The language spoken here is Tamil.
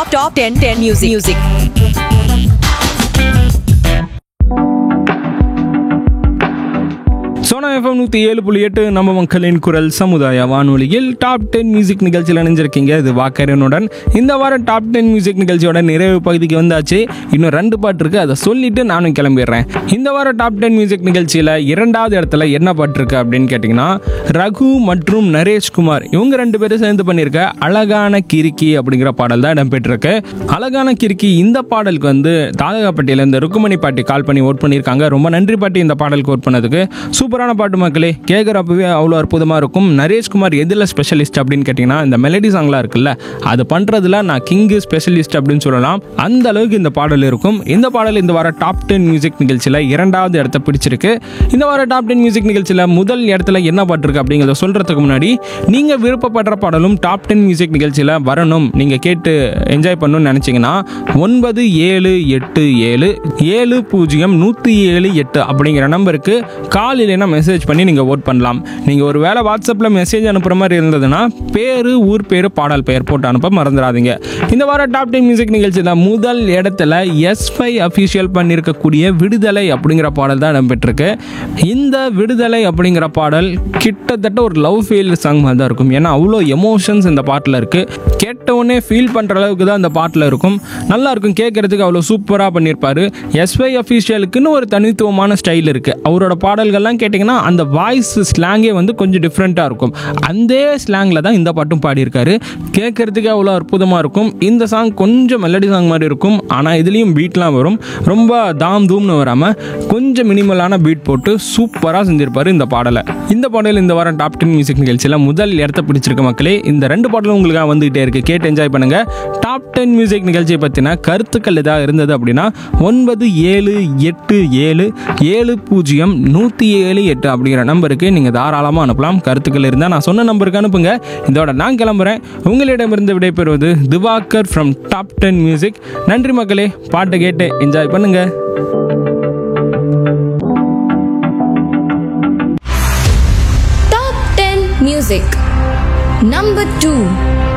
top top 10 10 music music Sona FM நூற்றி ஏழு புள்ளி எட்டு நம்ம மக்களின் குரல் சமுதாய வானொலியில் டாப் டென் மியூசிக் நிகழ்ச்சியில் இணைஞ்சிருக்கீங்க இது வாக்கரனுடன் இந்த வாரம் டாப் டென் மியூசிக் நிகழ்ச்சியோட நிறைவு பகுதிக்கு வந்தாச்சு இன்னும் ரெண்டு பாட்டு இருக்கு அதை சொல்லிட்டு நானும் கிளம்பிடுறேன் இந்த வாரம் டாப் டென் மியூசிக் நிகழ்ச்சியில் இரண்டாவது இடத்துல என்ன பாட்டு இருக்கு அப்படின்னு கேட்டிங்கன்னா ரகு மற்றும் நரேஷ்குமார் இவங்க ரெண்டு பேரும் சேர்ந்து பண்ணியிருக்க அழகான கிறுக்கி அப்படிங்கிற பாடல் தான் இடம்பெற்றிருக்கு அழகான கிறுக்கி இந்த பாடலுக்கு வந்து தாதகாப்பட்டியில இந்த ருக்குமணி பாட்டி கால் பண்ணி ஓட் பண்ணியிருக்காங்க ரொம்ப நன்றி பாட்டி இந்த பாடலுக்கு ஓட் பண்ணதுக்கு சூப்பரான பாட்டு மக்களே கேட்குறப்பவே அவ்வளோ அற்புதமாக இருக்கும் நரேஷ்குமார் எதில் ஸ்பெஷலிஸ்ட் அப்படின்னு கேட்டிங்கன்னா இந்த மெலடி சாங்லாம் இருக்குல்ல அது பண்ணுறதுல நான் கிங்கு ஸ்பெஷலிஸ்ட் அப்படின்னு சொல்லலாம் அந்த அளவுக்கு இந்த பாடல் இருக்கும் இந்த பாடல் இந்த வார டாப் டென் மியூசிக் நிகழ்ச்சியில் இரண்டாவது இடத்த பிடிச்சிருக்கு இந்த வார டாப் டென் மியூசிக் நிகழ்ச்சியில் முதல் இடத்துல என்ன பாட்டு இருக்கு அப்படிங்கிறத சொல்கிறதுக்கு முன்னாடி நீங்கள் விருப்பப்படுற பாடலும் டாப் டென் மியூசிக் நிகழ்ச்சியில் வரணும் நீங்கள் கேட்டு என்ஜாய் பண்ணணும்னு நினச்சிங்கன்னா ஒன்பது ஏழு எட்டு ஏழு ஏழு பூஜ்ஜியம் நூற்றி ஏழு எட்டு அப்படிங்கிற நம்பருக்கு கால் இல்லைன்னா மெசேஜ் பண்ணி நீங்கள் ஓட் பண்ணலாம் நீங்கள் ஒரு வேளை வாட்ஸ்அப்பில் மெசேஜ் அனுப்புகிற மாதிரி இருந்ததுன்னா பேர் ஊர் பேர் பாடல் பெயர் போட்டு அனுப்ப மறந்துடாதீங்க இந்த வாரம் டாப் டென் மியூசிக் நிகழ்ச்சியில் முதல் இடத்துல எஸ் ஃபைவ் அஃபிஷியல் பண்ணியிருக்கக்கூடிய விடுதலை அப்படிங்கிற பாடல் தான் இடம்பெற்றிருக்கு இந்த விடுதலை அப்படிங்கிற பாடல் கிட்டத்தட்ட ஒரு லவ் ஃபீல் சாங் மாதிரி தான் இருக்கும் ஏன்னா அவ்வளோ எமோஷன்ஸ் இந்த பாட்டில் இருக்குது கேட்ட உடனே ஃபீல் பண்ணுற அளவுக்கு தான் அந்த பாட்டில் இருக்கும் நல்லா இருக்கும் கேட்குறதுக்கு அவ்வளோ சூப்பராக பண்ணியிருப்பாரு எஸ்வை அஃபீஷியலுக்குன்னு ஒரு தனித்துவமான ஸ்டைல் இருக்குது அவரோட பாடல்கள்லாம் கேட்டிங்கன்னா அந்த வாய்ஸ் ஸ்லாங்கே வந்து கொஞ்சம் டிஃப்ரெண்ட்டாக இருக்கும் அந்த ஸ்லாங்கில் தான் இந்த பாட்டும் பாடியிருக்காரு கேட்குறதுக்கு அவ்வளோ அற்புதமாக இருக்கும் இந்த சாங் கொஞ்சம் மெலடி சாங் மாதிரி இருக்கும் ஆனால் இதுலேயும் பீட்லாம் வரும் ரொம்ப தாம் தூம்னு வராமல் கொஞ்சம் மினிமலான பீட் போட்டு சூப்பராக செஞ்சிருப்பாரு இந்த பாடலை இந்த பாடல் இந்த வாரம் டாப் டென் மியூசிக் நிகழ்ச்சியில் முதல் இடத்த பிடிச்சிருக்க மக்களே இந்த ரெண்டு பாடலும் உங்களுக்காக வந்துகிட்டே இருக்கு கேட்டு என்ஜாய் பண்ணுங்க டாப் டென் மியூசிக் நிகழ்ச்சியை பற்றின கருத்துக்கள் ஏதாவது இருந்தது அப்படின்னா ஒன்பது ஏழு எட்டு ஏழு ஏழு பூஜ்ஜியம் நூற்றி ஏழு எட்டு அப்படிங்கிற நம்பருக்கு நீங்கள் தாராளமாக அனுப்பலாம் கருத்துக்கள் இருந்தால் நான் சொன்ன நம்பருக்கு அனுப்புங்க இதோட நான் கிளம்புறேன் உங்களிடமிருந்து விடைபெறுவது Diwakar from top ten music நன்றி மக்களே பாட்டை கேட்டு என்ஜாய் பண்ணுங்கள் Top 10 Music Number 2